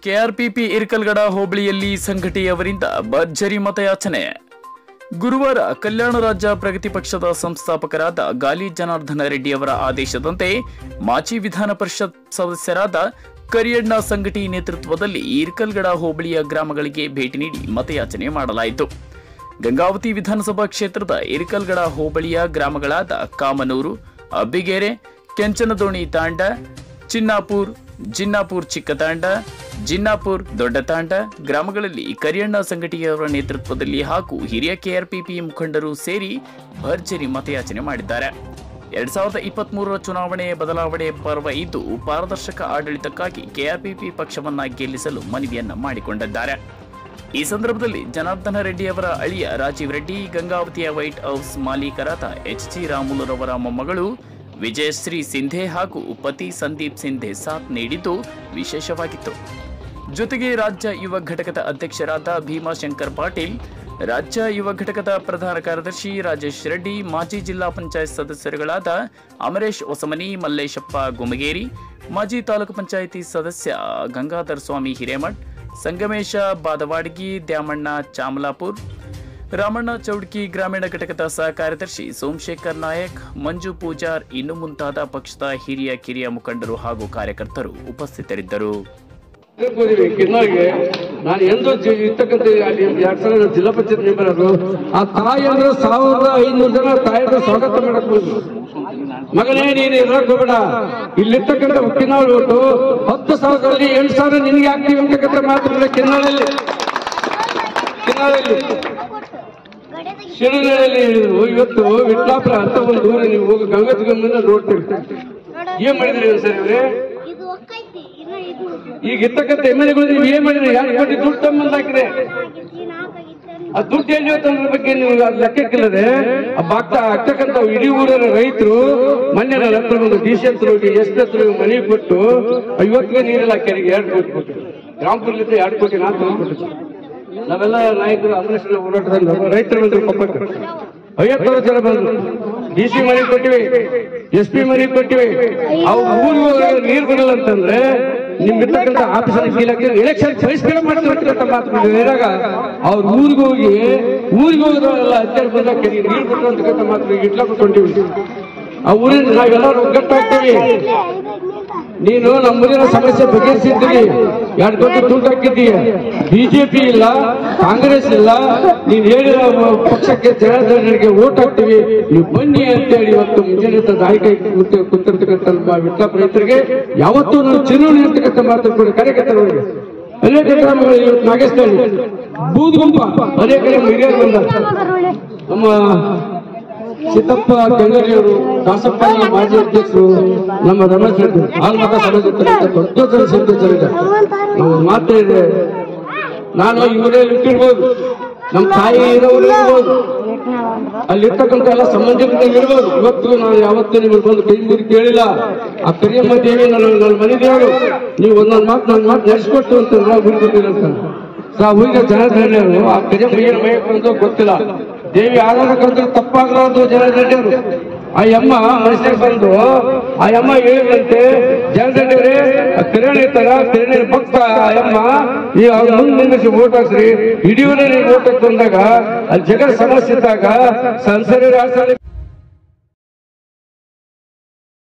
KRPP ಇರ್ಕಲ್ಗಡ ಹೋಬಳಿಯಲ್ಲಿ ಸಂಘಟನೆಯವರಿಂದ ಭರ್ಜರಿ ಮತಯಾಚನೆ ಗುರುವಾರ ಕಲ್ಯಾಣ ರಾಜ್ಯ ಪ್ರಗತಿ ಪಕ್ಷದ ಸಂಸ್ಥಾಪಕರಾದ ಗಾಲಿ ಜನಾರ್ದನ ರೆಡ್ಡಿ ಅವರ ಆದೇಶದಂತೆ ಮಾಜಿ ವಿಧಾನ ಪರಿಷತ್ ಸದಸ್ಯರಾದ ಕರಿಯಣ್ಣ ಸಂಘಟಿ ನೇತೃತ್ವದಲ್ಲಿ ಇರ್ಕಲ್ಗಡ ಹೋಬಳಿಯ ಗ್ರಾಮಗಳಿಗೆ ಭೇಟಿ ನೀಡಿ ಮತಯಾಚನೆ ಮಾಡಲಾಯಿತು ಗಂಗಾವತಿ ವಿಧಾನಸಭಾ ಕ್ಷೇತ್ರದ ಇರ್ಕಲ್ಗಡ ಹೋಬಳಿಯ ಗ್ರಾಮಗಳಾದ ಕಾಮನೂರು ಅಬ್ಬಿಗೆರೆ ಕೆಂಚನದೋಣಿ ತಾಂಡ ಚಿನ್ನಾಪುರ್ ಜಿನ್ನಾಪುರ್ ಚಿಕ್ಕ ತಾಂಡ ಜಿನ್ನಾಪುರ್ ದೊಡ್ಡ ತಾಂಡ ಗ್ರಾಮಗಳಲ್ಲಿ ಕರಿಯಣ್ಣ ಸಂಘಟಿಯವರ ನೇತೃತ್ವದಲ್ಲಿ ಹಾಗೂ ಹಿರಿಯ ಕೆಆರ್ಪಿಪಿ ಮುಖಂಡರು ಸೇರಿ ಭರ್ಜರಿ ಮತಯಾಚನೆ ಮಾಡಿದ್ದಾರೆ ಎರಡ್ ಸಾವಿರದ ಇಪ್ಪತ್ತ್ ಮೂರರ ಚುನಾವಣೆ ಬದಲಾವಣೆ ಪರ್ವ ಇದ್ದು ಪಾರದರ್ಶಕ ಆಡಳಿತಕ್ಕಾಗಿ ಕೆಆರ್ಪಿಪಿ ಪಕ್ಷವನ್ನ ಗೆಲ್ಲಿಸಲು ಮನವಿಯನ್ನ ಮಾಡಿಕೊಂಡಿದ್ದಾರೆ ಈ ಸಂದರ್ಭದಲ್ಲಿ ಜನಾರ್ದನ ರೆಡ್ಡಿ ಅವರ ಅಳಿಯ ರಾಜೀವ್ ರೆಡ್ಡಿ ಗಂಗಾವತಿಯ ವೈಟ್ ಹೌಸ್ ಮಾಲೀಕರಾದ ಎಚ್ ಜಿ ರಾಮುಲುರವರ ಮೊಮ್ಮಗಳು ವಿಜಯಶ್ರೀ ಸಿಂಧೆ ಹಾಗೂ ಪತಿ ಸಂದೀಪ್ ಸಿಂಧೆ ಸಾಥ್ ನೀಡಿದ್ದು ವಿಶೇಷವಾಗಿತ್ತು ಜೊತೆಗೆ ರಾಜ್ಯ ಯುವ ಘಟಕದ ಅಧ್ಯಕ್ಷರಾದ ಭೀಮಾಶಂಕರ್ ಪಾಟೀಲ್ ರಾಜ್ಯ ಯುವ ಘಟಕದ ಪ್ರಧಾನ ಕಾರ್ಯದರ್ಶಿ ರಾಜೇಶ್ ರೆಡ್ಡಿ ಮಾಜಿ ಜಿಲ್ಲಾ ಪಂಚಾಯತ್ ಸದಸ್ಯರುಗಳಾದ ಅಮರೇಶ್ ಹೊಸಮನಿ ಮಲ್ಲೇಶಪ್ಪ ಗುಮಗೇರಿ ಮಾಜಿ ತಾಲೂಕು ಪಂಚಾಯಿತಿ ಸದಸ್ಯ ಗಂಗಾಧರ್ ಸ್ವಾಮಿ ಹಿರೇಮಠ್ ಸಂಗಮೇಶ ಬಾದವಾಡಗಿ ದ್ಯಾಮಣ್ಣ ಚಾಮಲಾಪುರ್ ರಾಮಣ್ಣ ಚೌಡ್ಕಿ ಗ್ರಾಮೀಣ ಘಟಕದ ಸಹ ಕಾರ್ಯದರ್ಶಿ ಸೋಮಶೇಖರ್ ನಾಯಕ್ ಮಂಜು ಪೂಜಾರ್ ಇನ್ನು ಮುಂತಾದ ಪಕ್ಷದ ಹಿರಿಯ ಕಿರಿಯ ಮುಖಂಡರು ಹಾಗೂ ಕಾರ್ಯಕರ್ತರು ಉಪಸ್ಥಿತರಿದ್ದರು ತಿಳ್ಕೊಂಡಿವಿ ಕಿನ್ನೋರಿಗೆ ನಾನು ಎಂದು ಜಿ- ಇರ್ತಕ್ಕಂಥ ಅಲ್ಲಿ ಎರಡ್ ಸಾವಿರ ಜಿಲ್ಲಾ ಪಂಚಾಯತ್ ಮೆಂಬರ್ ಅದು ಆ ತಾಯಿಯಂದ್ರೆ ಸಾವಿರದ ಐನೂರು ಜನ ತಾಯಿಯಂದ್ರೆ ಸ್ವಾಗತ ಮಾಡಕ್ ಹೋದ್ರು ಮಗನೇ ನೀನು ಇರಕ್ ಹೋಗ್ಬೇಡ ಇಲ್ಲಿರ್ತಕ್ಕಂಥ ಕಿನ್ನಾಳ್ ಒಟ್ಟು ಹತ್ತು ಸಾವಿರದಲ್ಲಿ ಎಂಟು ಸಾವಿರ ನಿನ್ಗೆ ಹಾಕ್ತೀವಿ ಅಂತಕ್ಕಂಥ ಮಾತುಗಳ ಕಿನ್ನಾಳಲ್ಲಿ ಕಿನ್ನಾಳಲ್ಲಿ ಶಿರುಗಳಲ್ಲಿ ಹೇಳಿದ್ರು ಇವತ್ತು ವಿಟ್ಲಾಪುರ ಅಂತ ಒಂದು ಊರು ನೀವು ಹೋಗಿ ಗಂಗತ್ ಗಂಗನ ನೋಡ್ತೀವಿ ಏನ್ ಮಾಡಿದ್ರಿ ಸರ್ ಇವ್ರೆ ಇದು ಒಕ್ಕೈತಿ ಇನ್ನ ಇದು ಈಗ ಇರ್ತಕ್ಕಂಥ ಎಮ್ ಎಲ್ ಎಗಳು ನೀವು ಏನ್ ಮಾಡಿದ್ರಿ ಎರಡು ಕೋಟಿ ದುಡ್ಡು ತಮ್ಮಂದ್ ಹಾಕಿದೆ ಆಗಿತ್ತು ನಾಲ್ಕಾಗಿತ್ತು ಆ ದುಡ್ಡು ಎಲ್ಲಿ ಹೋಯ್ತು ಅನ್ನೋದ್ರ ಬಗ್ಗೆ ನೀವು ಅದ್ ಲೆಕ್ಕಕ್ಕಿಲ್ಲದೆ ಆ ಬಾಗ್ತಾ ಆಗ್ತಕ್ಕಂಥ ಇಡೀ ಊರಿನ ರೈತರು ಮೊನ್ನೆ ನನ್ನ ಹತ್ರ ಒಂದು ಡಿ ಸಿ ಹತ್ರ ಹೋಗಿ ಎಷ್ಟು ಹತ್ರ ಹೋಗಿ ಮನೆ ಕೊಟ್ಟು ಐವತ್ತಿಗೆ ನೀರಿಲ್ಲ ಕೆರೆಗೆ ಎರಡು ಕೋಟಿ ಕೊಟ್ಟು ರಾಮ್ಪುರ್ಲಿಂದ ಎರಡು ಕೋಟಿ ನಾನು ತಗೊಂಡ್ಬಿಟ್ಟು ನಾವೆಲ್ಲ ನಾಯಕರು ಅಮರೇಶ್ ಹೋರಾಟದಲ್ಲಿ ರೈತರು ಬಂದ್ರು ಕೊಪ್ಪಕ್ಕೆ ಐವತ್ತಾರು ಜನ ಬಂದ್ರು ಡಿ ಸಿ ಮನೆ ಕೊಟ್ಟಿವಿ ಎಸ್ ಪಿ ಮನೆ ಕೊಟ್ಟಿವಿ ಅವು ಊರಿಗೆ ನೀರು ಬರಲ್ಲ ಅಂತಂದ್ರೆ ನಿಮ್ಗಿರ್ತಕ್ಕಂಥ ಆಫೀಸರ್ ಇಲಾಖೆ ಎಲೆಕ್ಷನ್ ಬಹಿಷ್ಕಾರ ಮಾಡ್ತಿರ್ತಕ್ಕಂಥ ಮಾತು ಹೇಳಿದಾಗ ಅವ್ರ ಊರಿಗೆ ಹೋಗಿ ಊರಿಗೆ ಹೋಗಿದವರೆಲ್ಲ ಹತ್ತಿರ ಬಂದಾಗ ಕೆರೆಗೆ ನೀರು ಬರ್ತದೆ ಅಂತಕ್ಕಂಥ ಮಾತು ಇಟ್ಲಾಕ ಕೊಂಡಿವಿ ಆ ಊರಿನ ನಾವೆಲ್ಲರೂ ಒಗ್ಗಟ್ಟಾಗ್ತೀವಿ ನೀನು ನಮ್ಮ ಊರಿನ ಸಮಸ್ಯೆ ಬಗೆಹರಿಸಿದ್ದೀವಿ ಎರಡು ಕೋಟಿ ದುಡ್ಡು ಹಾಕಿದ್ದೀಯ ಬಿಜೆಪಿ ಇಲ್ಲ ಕಾಂಗ್ರೆಸ್ ಇಲ್ಲ ನೀನ್ ಹೇಳಿದ ಪಕ್ಷಕ್ಕೆ ಜನರಿಗೆ ಓಟ್ ಹಾಕ್ತೀವಿ ನೀವು ಬನ್ನಿ ಅಂತೇಳಿ ಇವತ್ತು ಮುಂಜಾನೆ ದಾಯಿ ಕೈ ಕೂತು ಕೂತಿರ್ತಕ್ಕಂಥ ನಮ್ಮ ವಿಟ್ಲಾಪ ರೈತರಿಗೆ ಯಾವತ್ತೂ ನಾವು ಚಿರುಣಿ ಇರ್ತಕ್ಕಂಥ ಮಾತು ಕೂಡ ಕಾರ್ಯಕರ್ತರಿಗೆ ಅನೇಕ ಗ್ರಾಮಗಳು ಇವತ್ತು ನಾಗೇಶ್ವರಿ ಬೂದ್ಗುಂಪ ಅನೇಕ ನಮ್ಮ ಹಿರಿಯರು ಬಂದ ನಮ್ಮ ಸಿದ್ದಪ್ಪ ಕೆಂಗರಿಯವರು ದಾಸಪ್ಪ ಮಾಜಿ ಅಧ್ಯಕ್ಷರು ನಮ್ಮ ರಮೇಶ್ ರೆಡ್ಡಿ ಆಲ್ಮತ ಸಮಾಜದ ದೊಡ್ಡ ದೊಡ್ಡ ಸದಸ್ಯರಿದ್ದಾರೆ ನಾವು ಮಾತೇ ಇದೆ ನಾನು ಇವರೇ ಇಟ್ಟಿರ್ಬೋದು ನಮ್ಮ ತಾಯಿ ಇರೋರು ಇರ್ಬೋದು ಅಲ್ಲಿರ್ತಕ್ಕಂಥ ಎಲ್ಲ ಸಂಬಂಧಿಕರು ಇರ್ಬೋದು ಇವತ್ತು ನಾನು ಯಾವತ್ತೂ ನಿಮಗೆ ಬಂದು ಕೈ ಮುಗಿ ಕೇಳಿಲ್ಲ ಆ ಕರಿಯಮ್ಮ ದೇವಿ ನನ್ನ ನನ್ನ ಮನೆ ದೇವರು ನೀವು ಒಂದೊಂದು ಮಾತು ನನ್ನ ಮಾತು ನಡೆಸ್ಕೊಟ್ಟು ಅಂತಂದ್ರೆ ಗುರುತಿಲ್ಲ ಅಂತ ಆ ಊರಿನ ಜನರು ಆ ಕರಿಯಮ್ಮ ಏನು ಮೈ ಬಂದು ಗೊತ್ತಿಲ್ಲ ದೇವಿ ಆಧಾರ ಕರೆದ್ರೆ ತಪ್ಪಾಗಲಾರ್ದು ಜನರೆಡ್ಡಿಯವರು ಆ ಅಮ್ಮ ಮನುಷ್ಯರಿಗೆ ಬಂದು ಆ ಅಮ್ಮ ಹೇಳಿದಂತೆ ಜನರೆಡ್ಡಿಯವರೇ ಕಿರಣ್ ಇರ್ತಾರ ಕಿರಣ್ ಭಕ್ತ ಆ ಅಮ್ಮ ಈ ಅವ್ರ ಮುಂದೆ ನಿಲ್ಲಿಸಿ ಓಟ್ ಹಾಕ್ಸ್ರಿ ಇಡೀವರೇ ನೀವು ಓಟ್ ಹಾಕ್ ಬಂದಾಗ ಅಲ್ಲಿ ಜಗತ್ ಸಮಸ್ಯೆ ಇದ್ದಾಗ ಸಂಸದ ರಾಷ್ಟ್ರದಲ್ಲಿ